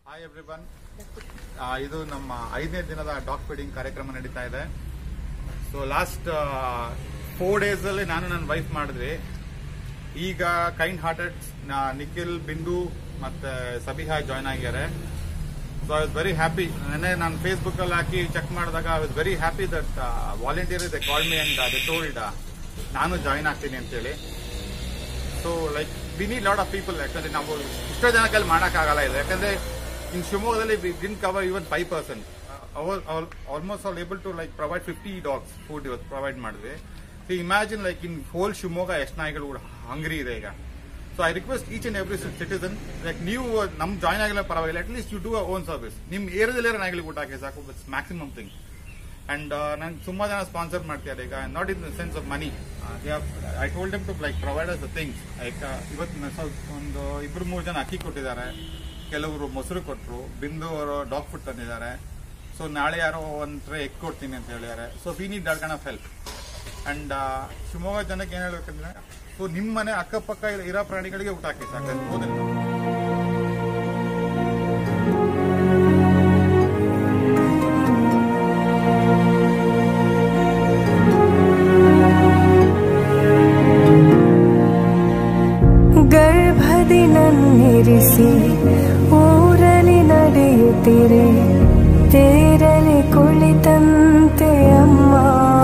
hi everyone ಇದು ನಮ್ಮ ಐದನೇ ದಿನದ ಡಾಗ್ ಫೀಡಿಂಗ್ ಕಾರ್ಯಕ್ರಮ ನಡೀತಾ ಇದೆ ಸೊ ಲಾಸ್ಟ್ ಫೋರ್ ಡೇಸ್ ಅಲ್ಲಿ ನಾನು ನನ್ನ ವೈಫ್ ಮಾಡಿದ್ವಿ ಈಗ ಕೈಂಡ್ ಹಾರ್ಟೆಡ್ ನಿಖಿಲ್ ಬಿಂದು ಮತ್ತೆ ಸಬಿಹಾ ಜಾಯ್ನ್ ಆಗಿದ್ದಾರೆ so I was very happy ನೆನ್ನೆ ನಾನು ಫೇಸ್ಬುಕ್ ಅಲ್ಲಿ ಹಾಕಿ ಚೆಕ್ ಮಾಡಿದಾಗ I was very happy that volunteer ಇದೆ call me and they told ನಾನು ಜಾಯ್ನ್ ಆಗ್ತೀನಿ ಅಂತೇಳಿ so like we need lot of people ಯಾಕಂದ್ರೆ ನಾವು ಇಷ್ಟೋ ಜನ ಕೈಲಿ ಮಾಡೋಕ್ಕಾಗಲ್ಲ ಇದು ಯಾಕಂದ್ರೆ ಇನ್ ಶಿವಮೊಗ್ಗದಲ್ಲಿ we didn't cover even five percent almost all able to like provide fifty dogs food ಇವತ್ತು ಪ್ರೊವೈಡ್ ಮಾಡಿದ್ವಿ so imagine like in whole Shivamogga ಎಷ್ಟು ನಾಯಿಗಳು ಕೂಡ ಹಂಗ್ರಿ ಇದೆ ಈಗ so I request each and every citizen like ನೀವು ನಮ್ ಜಾಯ್ನ್ ಆಗಿಲ್ಲ ಪರವಾಗಿಲ್ಲ at least you do own service ನಿಮ್ ಏರಿಯಾದಲ್ಲಿರೋ ನಾಯಿಗಳಿಗೆ ಊಟ ಹಾಕಿ ಸಾಕು ಬಟ್ ಮ್ಯಾಕ್ಸಿಮಮ್ ಥಿಂಗ್ ಅಂಡ್ ನಂಗೆ ತುಂಬಾ ಜನ ಸ್ಪಾನ್ಸರ್ ಮಾಡ್ತಿದ್ದಾರೆ ಈಗ not in the sense of money I told them to like provide us the things like ಇವತ್ತು ಸ್ವಲ್ಪ ಒಂದು ಇಬ್ರು ಮೂರು ಜನ ಅಕ್ಕಿ ಕೊಟ್ಟಿದ್ದಾರೆ ಕೆಲವರು ಮೊಸರು ಕೊಟ್ಟರು ಬಿಂದು ಅವರು ಡಾಗ್ ಫುಡ್ ತಂದಿದ್ದಾರೆ ಸೊ ನಾಳೆ ಯಾರೋ ಒಂದು ಟ್ರೇ ಎಗ್ ಕೊಡ್ತೀನಿ ಅಂತ ಹೇಳಿದ್ದಾರೆ so we need that kind of help and Shivamogga ಜನಕ್ಕೆ ಏನ್ ಹೇಳ್ಬೇಕಂದ್ರೆ ಸೊ ನಿಮ್ಮ ಮನೆ ಅಕ್ಕಪಕ್ಕ ಇರೋ- ಇರೋ ಪ್ರಾಣಿಗಳಿಗೆ ಊಟ ಹಾಕಿ ಸಾಕು ಹೋದ್ರೆ ಗರ್ಭದಿ ನನ್ನಿರಿಸಿ ಊರಲಿ ನಡೆಯುತ್ತಿರೆ ತೇರಲಿ ಕುಳಿತಂತೆ ಅಮ್ಮ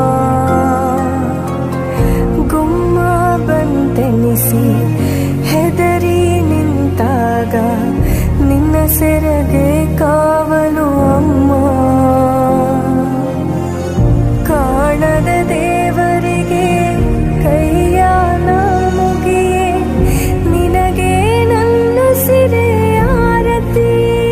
ಗುಮ್ಮ ಬಂತೆನಿಸಿ ಹೆದರಿ ನಿಂತಾಗ ನಿನ್ನ ಸೆರಗೆ ಕಾವಲು ಅಮ್ಮ ಕಾಣದ ದೇವರಿಗೆ ಕೈಯ ನಾ ಮುಗಿಯೇ ನಿನಗೆ ನನ್ನ ಸಿರೆ ಆರತಿ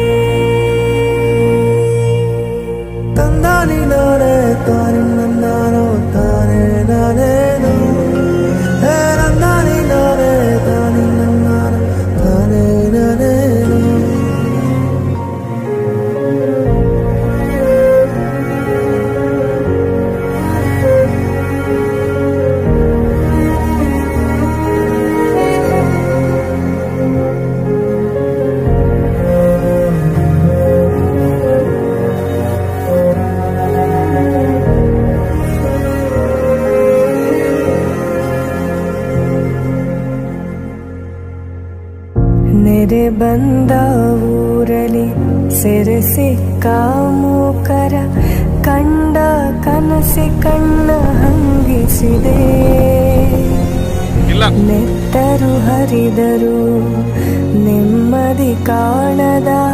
ತಂದಾನಿ ನಾನೇ ತಾನೆ ನನ್ನಾನೋ ತಾನೇ ನಾನೇನು ಹೇ ನಂದಾನಿ ನಾನೇ ತಾನೆ ನನ್ನಾನೋ ತಾನೇ ನಾನೇನು ನೆರೆ ಬಂದ ಊರಲಿ ಸೆರೆ ಸಿಕ್ಕ ಮೂಕರ ಕಂಡ ಕನಸಿ ಕಣ್ಣ ಹಂಗಿಸಿದೆ ಇಲ್ಲ ನೆತ್ತರು ಹರಿದರು ನೆಮ್ಮದಿ ಕಾಣದ